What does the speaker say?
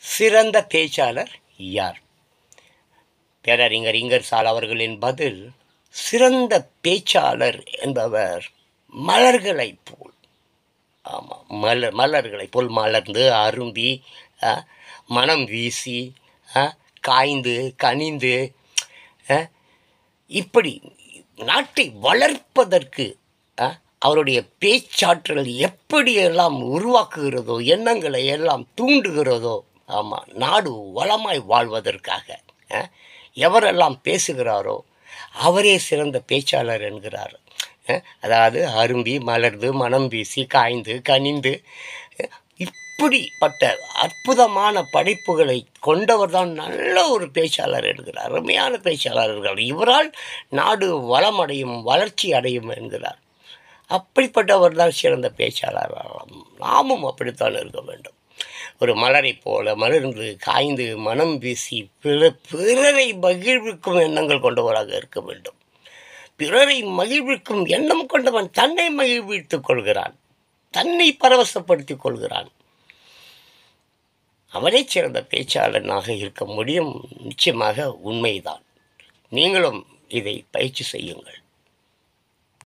சிறந்த பேச்சாளர் யார் பேரறிஞர் இங்கர்சால் அவர்களின் பதில் சிறந்த பேச்சாளர் என்பவர் மலர்களைப் போல் ஆமாம் மலர் மலர்களைப் போல் மலர்ந்து அரும்பி ஆ, மனம் வீசி ஆ, காய்ந்து கனிந்து ஆ, இப்படி நாட்டை வளர்ப்பதற்கு ஆ, அவருடைய பேச்சாற்றல் எப்படியெல்லாம் உருவாக்குகிறதோ எண்ணங்களை எல்லாம் தூண்டுகிறதோ ஆமாம் நாடு வளமாய் வாழ்வதற்காக ஆ, எவரெல்லாம் பேசுகிறாரோ அவரே சிறந்த பேச்சாளர் என்கிறார் ஆ, அதாவது அரும்பி மலர்ந்து மனம் வீசி காய்ந்து கனிந்து ஆ, இப்படிப்பட்ட அற்புதமான படைப்புகளை கொண்டவர் தான் நல்ல ஒரு பேச்சாளர் என்கிறார் அருமையான பேச்சாளர் என்கிறார் இவரால் நாடு வளமடையும் வளர்ச்சி அடையும் என்கிறார் அப்படிப்பட்டவர் தான் சிறந்த பேச்சாளர் நாமும் அப்படித்தான் இருக்க வேண்டும் ஒரு மலரைப் போல மலர்ந்து காய்ந்து மனம் வீசி பிற பிறரை மகிழ்விக்கும் எண்ணங்கள் கொண்டவராக இருக்க வேண்டும் பிறரை மகிழ்விக்கும் எண்ணம் கொண்டவன் தன்னை மகிழ்வித்துக் கொள்கிறான் தன்னை பரவசப்படுத்திக் கொள்கிறான் அவனே சிறந்த பேச்சாளனாக இருக்க முடியும் நிச்சயமாக உண்மைதான் நீங்களும் இதை பயிற்சி செய்யுங்கள்